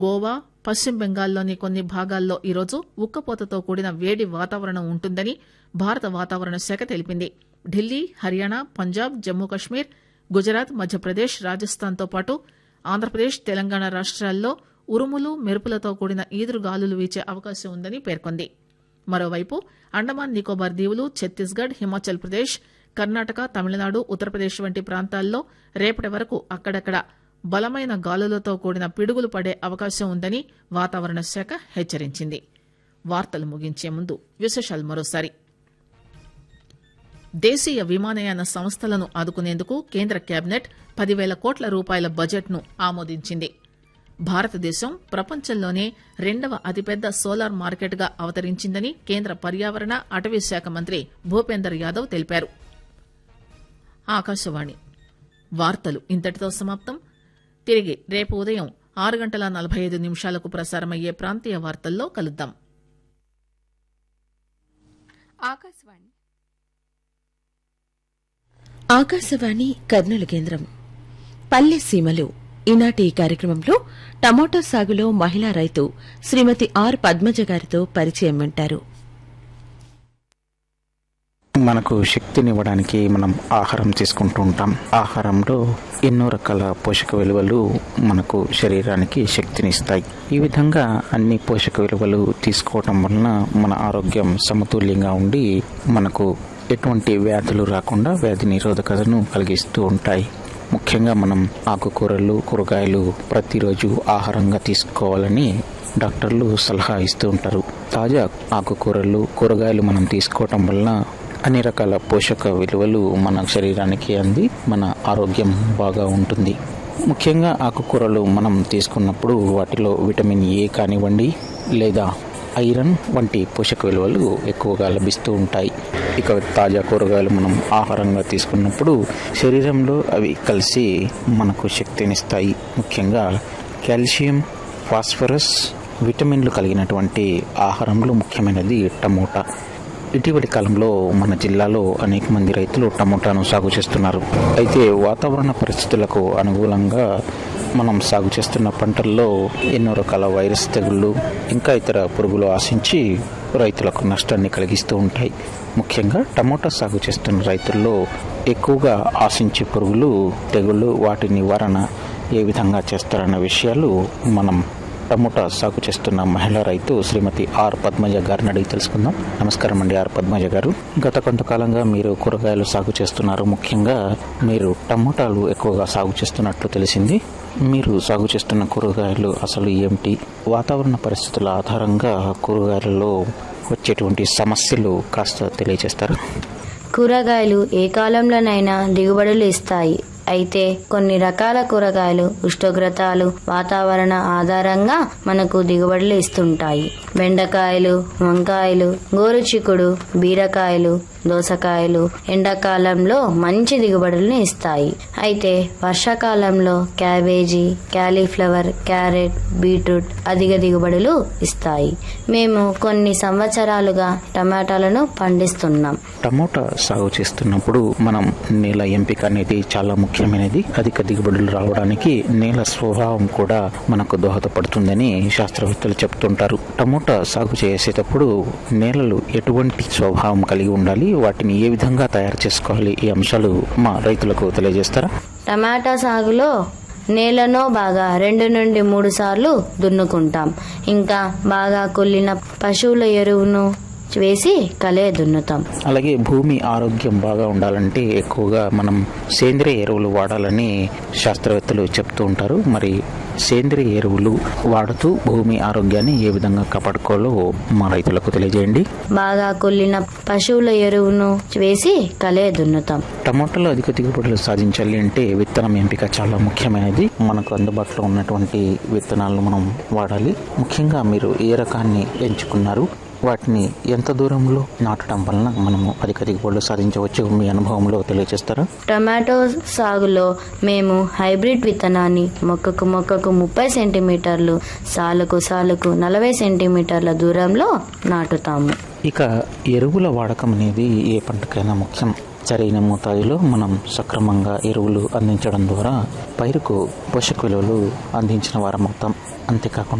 గోవా పశ్చిమ బెంగాల్లోని కొన్ని భాగాల్లో ఈరోజు ఉక్కపోతతో కూడిన వేడి వాతావరణం ఉంటుందని భారత వాతావరణ శాఖ తెలిపింది ఢిల్లీ హర్యానా పంజాబ్ జమ్మూ కశ్మీర్ గుజరాత్ మధ్యప్రదేశ్ రాజస్థాన్తో పాటు ఆంధ్రప్రదేశ్ తెలంగాణ రాష్ట్రాల్లో ఉరుములు మెరుపులతో కూడిన ఈదురుగాలులు వీచే అవకాశం ఉందని పేర్కొంది మరోవైపు అండమాన్ నికోబార్ దీవులు ఛత్తీస్గఢ్ హిమాచల్ ప్రదేశ్ కర్ణాటక తమిళనాడు ఉత్తరప్రదేశ్ వంటి ప్రాంతాల్లో రేపటి వరకు అక్కడక్కడ బలమైన గాలులతో కూడిన పిడుగులు పడే అవకాశం ఉందని వాతావరణ శాఖ హెచ్చరించింది వార్తలు ముగించే ముందు విశేషాలు మరోసారి దేశీయ విమానయాన సంస్థలను ఆదుకునేందుకు కేంద్ర కేబినెట్ పదివేల కోట్ల రూపాయల బడ్జెట్ను ఆమోదించింది భారతదేశం ప్రపంచంలోనే రెండవ అతిపెద్ద సోలార్ మార్కెట్గా అవతరించిందని కేంద్ర పర్యావరణ అటవీ శాఖ మంత్రి భూపేందర్ యాదవ్ తెలిపారు ఆకాశవాణి వార్తలు ఇంతటితో సమాప్తం తిరిగి రేపు ఉదయం ఆరు గంటల నలభై ఐదు నిమిషాలకు ప్రసారమయ్యే ప్రాంతీయ వార్తల్లో కలుద్దాం ఆకాశవాణి ఆకాశవాణి కర్నూలు కేంద్రం పల్లె సీమలు ఈనాటి ఈ కార్యక్రమంలో టమోటా సాగులో మహిళా రైతు శ్రీమతి ఆర్ పద్మజ గారితో పరిచయం వింటారు మనకు శక్తినివ్వడానికి మనం ఆహారం తీసుకుంటూ ఉంటాం ఆహారంలో ఎన్నో రకాల పోషక విలువలు మనకు శరీరానికి శక్తినిస్తాయి ఈ విధంగా అన్ని పోషక విలువలు తీసుకోవటం వలన మన ఆరోగ్యం సమతుల్యంగా ఉండి మనకు ఎటువంటి వ్యాధులు రాకుండా వ్యాధి నిరోధకతను కలిగిస్తూ ఉంటాయి ముఖ్యంగా మనం ఆకుకూరలు కూరగాయలు ప్రతిరోజు ఆహారంగా తీసుకోవాలని డాక్టర్లు సలహా ఇస్తూ ఉంటారు తాజా ఆకుకూరలు కూరగాయలు మనం తీసుకోవటం వలన అన్ని రకాల పోషక విలువలు మన శరీరానికి అంది మన ఆరోగ్యం బాగా ఉంటుంది ముఖ్యంగా ఆకుకూరలు మనం తీసుకున్నప్పుడు వాటిలో విటమిన్ ఏ కానివ్వండి లేదా ఐరన్ వంటి పోషక విలువలు ఎక్కువగా లభిస్తూ ఉంటాయి ఇక తాజా కూరగాయలు మనం ఆహారంగా తీసుకున్నప్పుడు శరీరంలో అవి కలిసి మనకు శక్తినిస్తాయి ముఖ్యంగా కాల్షియం ఫాస్ఫరస్ విటమిన్లు కలిగినటువంటి ఆహారంలో ముఖ్యమైనది టమోటా ఇటీవలి కాలంలో మన జిల్లాలో అనేక మంది రైతులు టమోటాను సాగు చేస్తున్నారు అయితే వాతావరణ పరిస్థితులకు అనుకూలంగా మనం సాగు చేస్తున్న పంటల్లో ఎన్నో రకాల వైరస్ తెగుళ్ళు ఇంకా ఇతర పురుగులు ఆశించి రైతులకు నష్టాన్ని కలిగిస్తూ ఉంటాయి ముఖ్యంగా టమోటా సాగు చేస్తున్న రైతుల్లో ఎక్కువగా ఆశించే పురుగులు తెగుళ్ళు వాటి నివారణ ఏ విధంగా చేస్తారన్న విషయాలు మనం టమోటా సాగు చేస్తున్న మహిళా రైతు శ్రీమతి ఆర్ పద్మజ గారిని అడిగి తెలుసుకుందాం నమస్కారం అండి ఆర్ పద్మజ గారు గత కొంతకాలంగా మీరు కూరగాయలు సాగు చేస్తున్నారు ముఖ్యంగా మీరు టమోటాలు ఎక్కువగా సాగు చేస్తున్నట్లు తెలిసింది మీరు సాగు చేస్తున్న కూరగాయలు అసలు ఏమిటి వాతావరణ పరిస్థితుల ఆధారంగా కూరగాయలలో వచ్చేటువంటి సమస్యలు కాస్త తెలియజేస్తారా కూరగాయలు ఏ కాలంలోనైనా దిగుబడులు ఇస్తాయి అయితే కొన్ని రకాల కూరగాయలు ఉష్ణోగ్రతలు వాతావరణ ఆధారంగా మనకు దిగుబడులు ఇస్తుంటాయి బెండకాయలు వంకాయలు గోరుచిక్కుడు బీరకాయలు దోసకాయలు ఎండాకాలంలో మంచి దిగుబడులను ఇస్తాయి అయితే వర్షాకాలంలో క్యాబేజీ క్యాలీఫ్లవర్ క్యారెట్ బీట్రూట్ అధిక దిగుబడులు ఇస్తాయి మేము కొన్ని సంవత్సరాలుగా టమాటాలను పండిస్తున్నాం టమోటా సాగు చేస్తున్నప్పుడు మనం నేల ఎంపిక అనేది చాలా ముఖ్యమైనది అధిక దిగుబడులు రావడానికి నేల స్వభావం కూడా మనకు దోహదపడుతుందని శాస్త్రవేత్తలు చెప్తుంటారు టమోటా సాగు చేసేటప్పుడు నేలలు ఎటువంటి స్వభావం కలిగి ఉండాలి వాటిని ఏ విధంగా తయారు చేసుకోవాలి ఈ అంశాలు మా రైతులకు తెలియజేస్తారా టమాటా సాగులో నేలను బాగా రెండు నుండి మూడు సార్లు దున్నుకుంటాం ఇంకా బాగా కుళ్ళిన పశువుల ఎరువును వేసి కలే దున్నుతాం అలాగే భూమి ఆరోగ్యం బాగా ఉండాలంటే ఎక్కువగా మనం సేంద్రియ ఎరువులు వాడాలని శాస్త్రవేత్తలు చెప్తూ ఉంటారు మరి సేంద్రియ ఎరువులు వాడుతూ భూమి ఆరోగ్యాన్ని ఏ విధంగా కాపాడుకోవాలో మా రైతులకు తెలియజేయండి బాగా కుళ్ళిన పశువుల ఎరువును వేసి కలే దున్నుతాం టమాటాలో అధిక దిగుబడులు సాధించాలి అంటే విత్తనం ఎంపిక చాలా ముఖ్యమైనది మనకు అందుబాటులో ఉన్నటువంటి విత్తనాలను మనం వాడాలి ముఖ్యంగా మీరు ఏ రకాన్ని ఎంచుకున్నారు వాటిని ఎంత దూరంలో నాటడం వలన మనము అధిక దిగుబడులు సాధించవచ్చు మీ అనుభవంలో తెలియజేస్తారా టమాటో సాగులో మేము హైబ్రిడ్ విత్తనాన్ని మొక్కకు మొక్కకు ముప్పై సెంటీమీటర్లు సాలుకు సాలుకు నలభై సెంటీమీటర్ల దూరంలో నాటుతాము ఇక ఎరువుల వాడకం అనేది ఏ పంటకైనా ముఖ్యం సరైన మోతాదులో మనం సక్రమంగా ఎరువులు అందించడం ద్వారా పైరుకు పోషక విలువలు అందించిన వారం అవుతాం అంతేకాకుండా